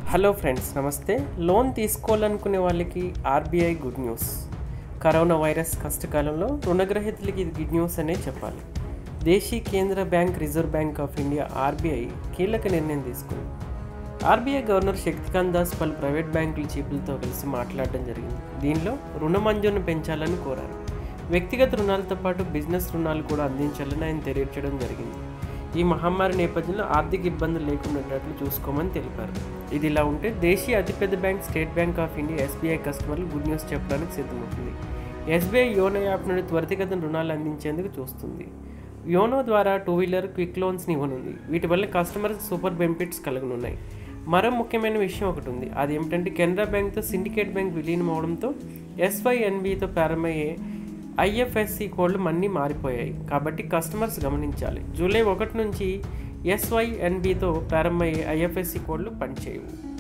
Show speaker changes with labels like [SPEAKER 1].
[SPEAKER 1] hello friends నమస్తే loan తీసుకోవాలనుకునే వాళ్ళకి RBI good news corona virus కష్టకాలంలో రుణగ్రహీతలకి ఇది గుడ్ న్యూస్ అనే చెప్పాలి దేశీ కేంద్ర bank Reserve Bank of India RBI కీలక నిర్ణయం తీసుకుంది ఆర్బీఐ గవర్నర్ శక్తికాంత్ దాస్ పలు ప్రైవేట్ బ్యాంకుల చీఫ్లతో కలిసి మాట్లాడడం జరిగింది దీనిలో రుణ మంజూరును పెంచాలని కోరారు వ్యక్తిగత రుణాలతో పాటు బిజినెస్ రుణాలు కూడా అందించాలని ఆయన తెలియచేయడం జరిగింది ఈ మహమ్మారి నేపథ్యంలో ఆర్థిక ఇబ్బందులు లేకుండా ఉండేట్లు చూసుకోమని తెలిపారు ఇది ఇలా ఉంటే దేశీయ అతిపెద్ద bank State Bank of India SBI కస్టమర్లు గుడ్ న్యూస్ చెప్పడానికి సిద్ధమవుతుంది ఎస్బీఐ యోనో యాప్ నుండి త్వరితగతిన రుణాలు అందించేందుకు చూస్తుంది యోనో ద్వారా టూ వీలర్ క్విక్ లోన్స్ని ఇవ్వనుంది వీటి వల్ల కస్టమర్స్ సూపర్ బెనిఫిట్స్ కలగనున్నాయి మరో ముఖ్యమైన విషయం ఒకటి ఉంది అది ఏమిటంటే కెనరా బ్యాంక్తో సిండికేట్ బ్యాంక్ విలీనం అవడంతో ఎస్వైఎన్బితో ప్రారంభమయ్యే ఐఎఫ్ఎస్సి కోడ్లు అన్నీ మారిపోయాయి కాబట్టి కస్టమర్స్ గమనించాలి జూలై ఒకటి నుంచి ఎస్వైఎన్బితో ప్రారంభమయ్యే ఐఎఫ్ఎస్సి కోడ్లు పనిచేయవు